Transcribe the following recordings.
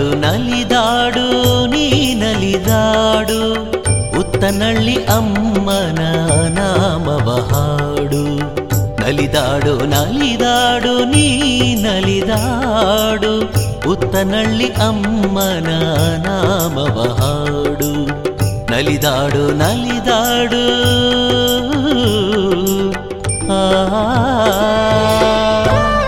ನಲಿದಾಡು ನೀ ನಲಿದಾಡು ಉತ್ತನಳ್ಳಿ ಅಮ್ಮನ ನಾಮವ ಹಾಡು ನಲಿದಾಡು ನಲಿದಾಡು ನೀ ನಲಿದಾಡು ಉತ್ತನಳ್ಳಿ ಅಮ್ಮನ ನಾಮವ ಹಾಡು ನಲಿದಾಡು ನಲಿದಾಡು ಆ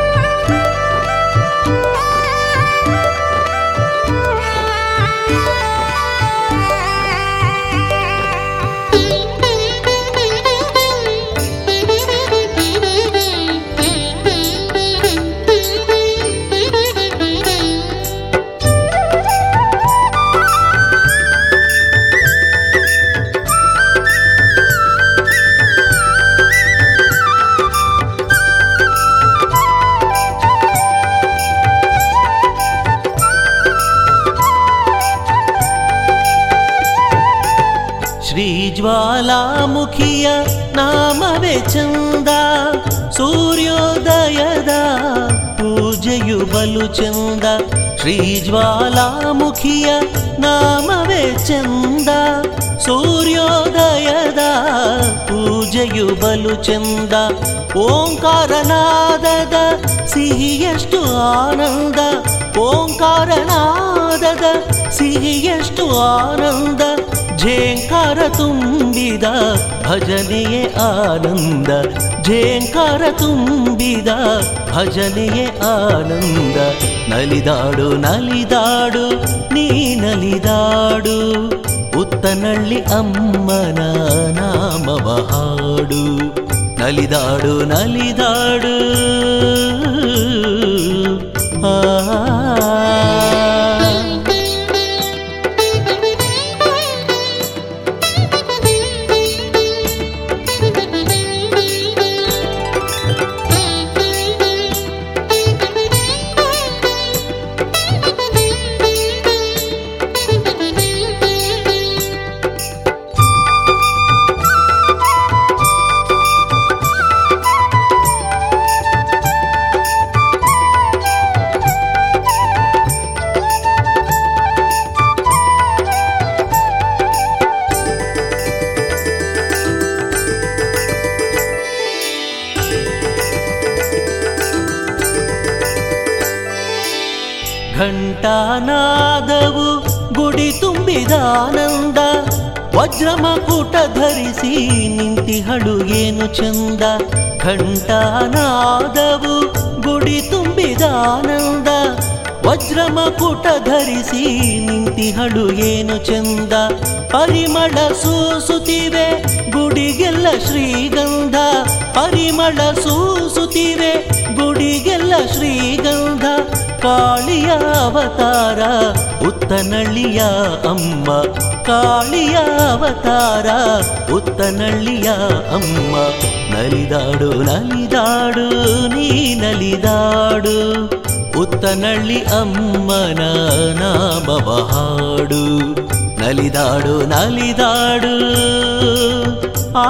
ಶ್ರೀಜ್ವಾಲಾಮುಖಿಯ ನಾಮವೇ ಚಂದ ಸೂರ್ಯೋದಯದ ಪೂಜೆಯು ಬಲು ಚಂದ ಶ್ರೀಜ್ವಾಲಾಮುಖಿಯ ನಾಮವೇ ಚಂದ ಸೂರ್ಯೋದಯದ ಪೂಜೆಯು ಬಲು ಚಂದ ಓಂಕಾರನಾದದ ಸಿಹಿಯಷ್ಟು ಆನಂದ ಓಂಕಾರನಾದದ ಸಿಹಿಯಷ್ಟು ಆನಂದ ಝೇಂಕಾರ ತುಂಬಿದ ಭಜನೆಯೇ ಆನಂದ ಝೇಂಕಾರ ತುಂಬಿದ ಭಜನೆಯೇ ಆನಂದ ನಲಿದಾಡು ನಲಿದಾಡು ನೀ ನಲಿದಾಡು ಉತ್ತನಳ್ಳಿ ಅಮ್ಮನ ನಾಮವ ಹಾಡು ನಲಿದಾಡು ನಲಿದಾಡು ಆ ಘಂಟಾನಾದವು ಗುಡಿ ತುಂಬಿದ ಆನಂದ ವಜ್ರಮಕುಟ ಧರಿಸಿ ನಿಂತಿಹಳು ಏನು ಚಂದ ಘಂಟಾನಾದವು ಗುಡಿ ತುಂಬಿದ ಆನಂದ ವಜ್ರಮಕುಟ ಧರಿಸಿ ನಿಂತಿಹಳು ಏನು ಚಂದ ಪರಿಮಳ ಸೂಸುತ್ತಿವೆ ಗುಡಿಗೆಲ್ಲ ಶ್ರೀಗಂಧ ಪರಿಮಳ ಸೂಸುತ್ತಿವೆ ಗುಡಿಗೆಲ್ಲ ಶ್ರೀಗಂಧ ಕಾಳಿಯ ಅವತಾರ ಉತ್ತನಳ್ಳಿಯ ಅಮ್ಮ ಕಾಳಿಯ ಅವತಾರ ಉತ್ತನಳ್ಳಿಯ ಅಮ್ಮ ನಲಿದಾಡು ನಲಿದಾಡು ನೀ ನಲಿದಾಡು ಉತ್ತನಳ್ಳಿ ಅಮ್ಮನ ನಾಮವ ಹಾಡು ನಲಿದಾಡು ನಲಿದಾಡು ಆ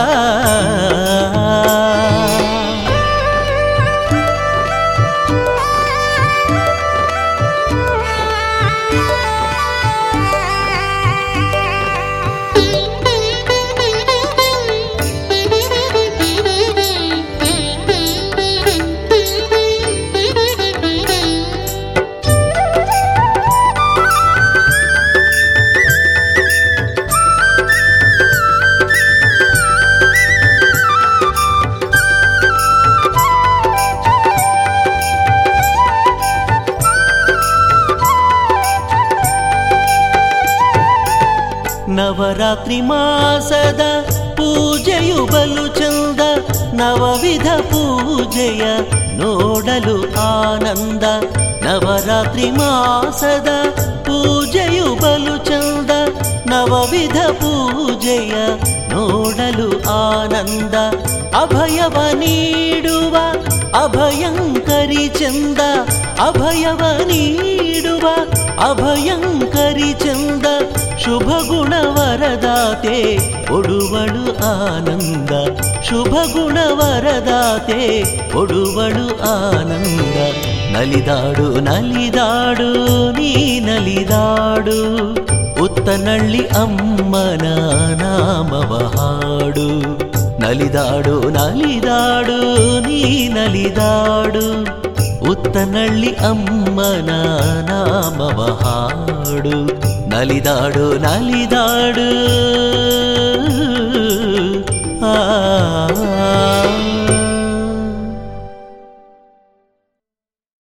ನವರಾತ್ರಿ ಮಾಸದ ಪೂಜೆಯು ಬಲು ಚಂದ ನವವಿಧ ಪೂಜೆಯ ನೋಡಲು ಆನಂದ ನವರಾತ್ರಿ ಮಾಸದ ಪೂಜೆಯು ಬಲು ಚಂದ ನವವಿಧ ಪೂಜೆಯ ನೋಡಲು ಆನಂದ ಅಭಯವ ನೀಡುವ ಅಭಯಂಕರಿ ಚಂದ ಅಭಯವ ನೀಡುವ ಅಭಯಂಕರಿ ಚಂದ ಶುಭ ಗುಣ ವರದಾತೆ ಕೊಡುವಳು ಆನಂದ ಶುಭ ಗುಣ ವರದಾತೆ ಕೊಡುವಳು ಆನಂದ ನಲಿದಾಡು ನಲಿದಾಡು ನೀ ನಲಿದಾಡು ಉತ್ತನಳ್ಳಿ ಅಮ್ಮನ ನಾಮವ ಹಾಡು ನಲಿದಾಡು ನಲಿದಾಡು ನೀ ನಲಿದಾಡು ಉತ್ತನಳ್ಳಿ ಅಮ್ಮನ ನಾಮವ ಹಾಡು ನಲಿದಾಡು ನಲಿದಾಡು